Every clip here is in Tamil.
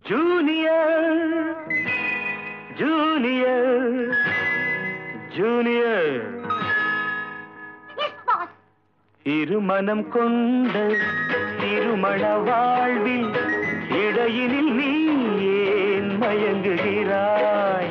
Junior junior junior yes boss இருமனம் கொண்ட திருமண வாழ்வில் இடையினில் நீ ஏன் மயங்குகிறாய்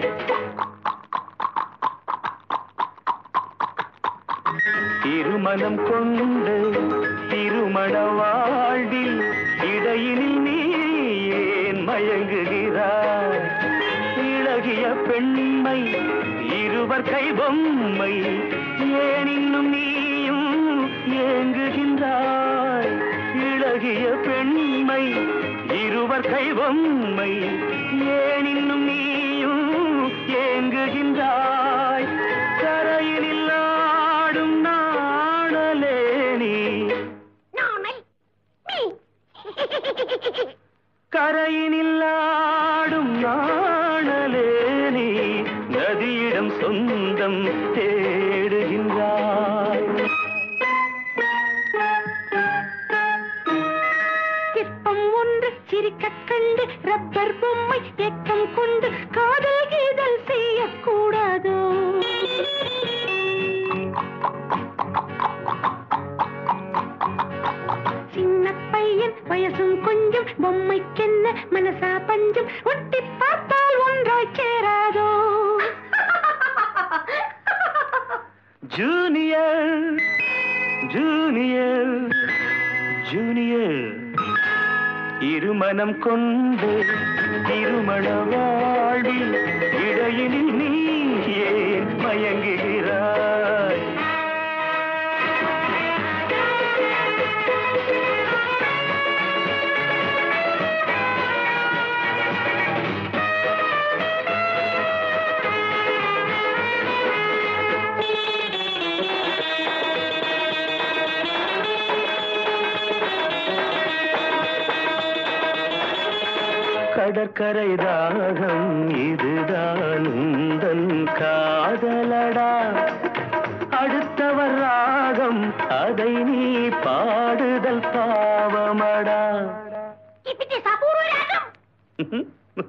திருமணம் கொண்டு திருமண வாழ்வில் இடையினில் நீ ஏன் மயங்குகிறாய் இளகிய பெண்மை இருவர் கை பொம்மை ஏன் இன்னும் நீயும் ஏங்குகின்றாய் இளகிய பெண்மை இருவர் கை பொம்மை ஏன் இன்னும் நீயும் ஏங்குகின்றாய் கரையினில் ஆடும் நாணலே நீ நானை நீ கரையினில் ஆடும் நாணலே நீ நதியிடம் சொந்தம் தேடுகின்றாய் சிற்பம் ஒன்று சிரிக்கக் கண்டு ரப்பர் பொம்மை ஏக்கம் கொண்டு காதல் கீதல் செய்யக்கூடாதோ சின்ன பையன் வயசும் கொஞ்சம் பொம்மைக்கென்ன மனசா பஞ்சம் ஒட்டி பார்த்தால் ஒன்றாய் சேராதோ ஜூனியர் ஜூனியர் ஜூனியர் இருமனம் கொண்டு திருமண வாழ்வில் இடையினில் நீ ஏன் மயங்குகிறாய் கடற்கரை தாகம் இதுதான் உந்தன் காதலடா அடுத்தவர் ராகம் அதை நீ பாடுதல் பாவமடா இப்படி சபூர்வ ராகம்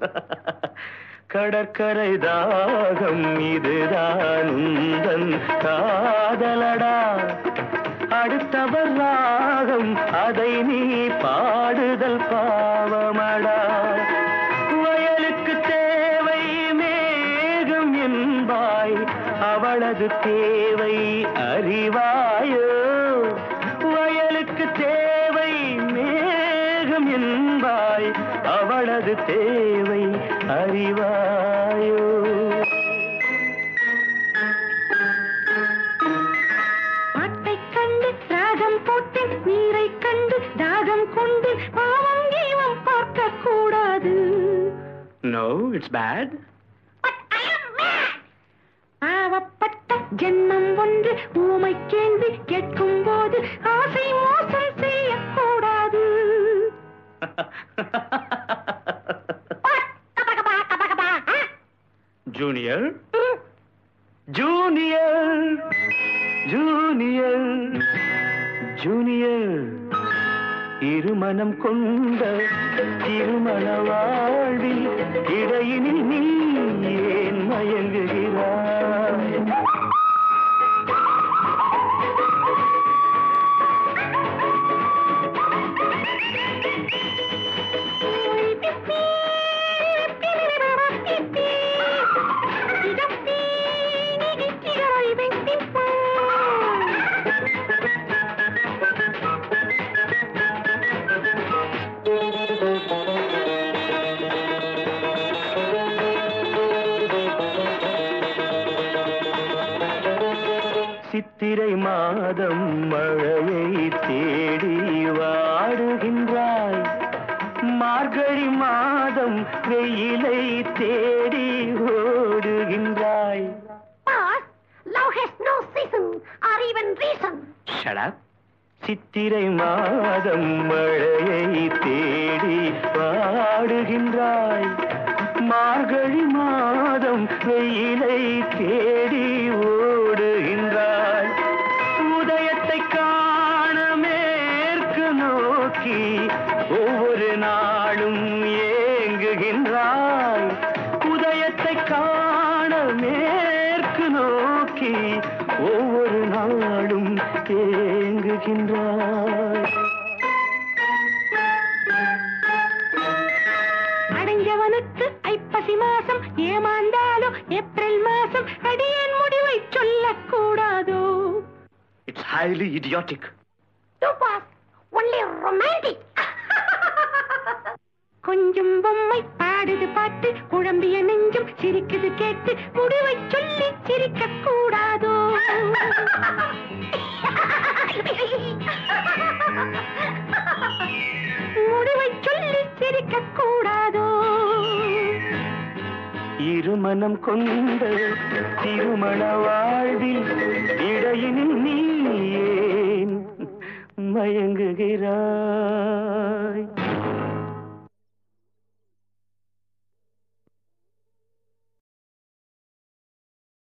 கடற்கரை தாகம் இதுதான் உந்தன் காதலடா அடுத்தவர் ராகம் அதை நீ பாடுதல் பாவமடா வயலுக்கு தேவை மேகம் என்பாய் அவளது தேவை அறிவாயோ வயலுக்கு தேவை மேகம் என்பாய் அவளது தேவை அறிவாயோ ஆட்டைக் கண்டு ராகம் போட்டு நீரை கண்டு தாகம் கொண்டு பாவம் கீவம் பார்க்க கூடாது நோ இட்ஸ் பேட் பாவப்பட்ட ஜென்மம் ஒன்று ஊமை கேள்வி கேட்கும் போது ஆசை மோசம் செய்யக்கூடாது ஜூனியர் ஜூனியர் ஜூனியர் ஜூனியர் இருமனம் கொண்ட திருமண வாழ்வில் இடையினில் நீ ஏன் மயங்குகிறாய் சித்திரை மாதம் மழையை தேடி வாடுகின்றாய் மார்கழி மாதம் வெயிலை தேடி ஓடுகின்றாய் Love has no season or even reason. Shut up சித்திரை மாதம் மழையை தேடி பாடுகின்றாய் மார்கழி மாதம் வெயிலை தேடி ஓடுகின்றாய் உதயத்தை காண மேற்கு நோக்கி ஒவ்வொரு நாளும் ஏங்கு ஓடுகின்றாய் உதயத்தை காண மேற்கு நோக்கி ஒவ்வொரு நாளும் ஏங்குகின்றாய் அடைஞ்சவனுக்கு ஐப்பசி மாசம் ஏமாந்தாலும் ஏப்ரல் மாசம் அடியேன் முடிவை சொல்லக்கூடாதோ it's highly idiotic Tupas, only romantic. கொஞ்சம் பொம்மை பாடுது பாட்டு குழம்பிய நெஞ்சும் சிரிக்குது கேட்டு முடிவை சொல்லி சிரிக்க கூடாதோ முடிவை சொல்லி சிரிக்க கூடாதோ இருமனம் கொண்ட திருமண வாழ்வில் இடையினில் நீ ஏன் மயங்குகிறாய்